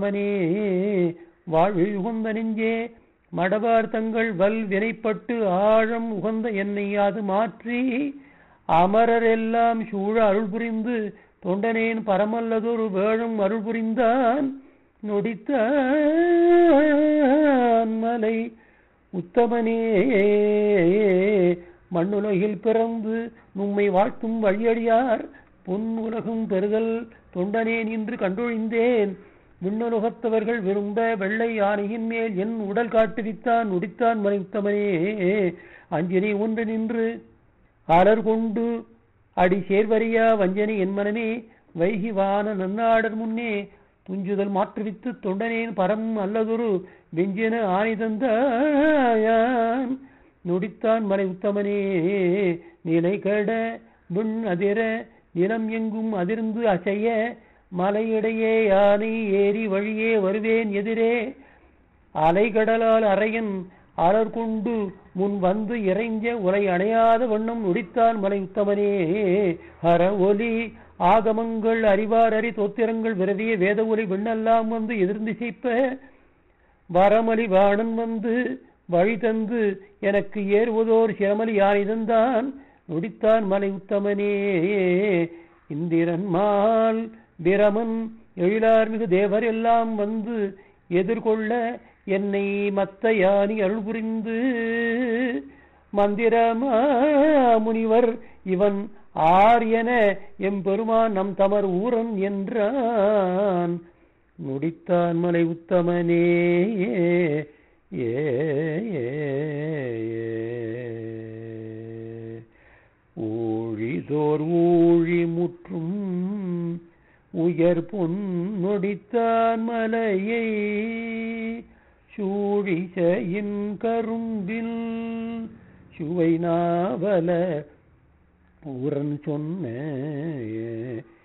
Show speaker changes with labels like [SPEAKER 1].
[SPEAKER 1] மனே வாழ்வில் உகந்த நெஞ்சே மடவார் தங்கள் வல் வினைப்பட்டு ஆழம் உகந்த என்னை அது மாற்றி அமரர் எல்லாம் சூழ அருள் புரிந்து தொண்டனேன் பரமல்லதொரு வேழும் அருள் புரிந்தான் நொடித்தான் மலை உத்தமனே மண்ணுலகில் பிறந்து நும்மை வாழ்த்தும் வழியடியார் பொன் உலகும் பெறுதல் தொண்டனே நின்று கண்டொழிந்தேன் விண்ணுலகத்தவர்கள் விரும்ப வெள்ளை யானையின் மேல் என் உடல் காட்டுவித்தான் நுடித்தான் மறைத்தமனே அஞ்சினை ஒன்று நின்று அலர் கொண்டு அடி சேர்வரியா வஞ்சனை என் மனமே வைகி வான நன்னாடர் முன்னே துஞ்சுதல் மாற்றுவித்து தொண்டனேன் பரம் அல்லதொரு வெஞ்சென ஆணை தந்தாயான் நொடித்தான் மலை உத்தமனே நிலை கட விண் அதிர நிலம் எங்கும் அதிர்ந்து அசைய மலையிடையே யானை ஏறி வழியே வருவேன் எதிரே அலைகடலால் அறையன் அலர் கொண்டு முன் வந்து இறைஞ்ச உரை அணையாத வண்ணம் நொடித்தான் மலை உத்தமனே ஹர ஒலி ஆகமங்கள் அறிவார் அறி தோத்திரங்கள் விரவிய வேத ஒலி விண்ணெல்லாம் வந்து எதிர்ந்து செய்ப்ப வரமலி வாணன் வந்து வழி தந்து எனக்கு ஏறுவதோர் சிரமலி யானை தந்தான் நொடித்தான் மலை உத்தமனே இந்திரன் மால் பிரமன் எழிலார் மிகு தேவர் எல்லாம் வந்து எதிர்கொள்ள என்னை மத்த யானி அருள் புரிந்து மந்திரமா முனிவர் இவன் ஆர் என எம்பெருமான் நம் தமர் ஊரன் என்றான் நொடித்தான் மலை உத்தமனே ஏ ஊழிதோர் ஊழி முற்றும் உயர் பொன்னொடித்தான் மலையை சூழிசையின் கரும்பில் சுவை நாவல ஊரன் சொன்ன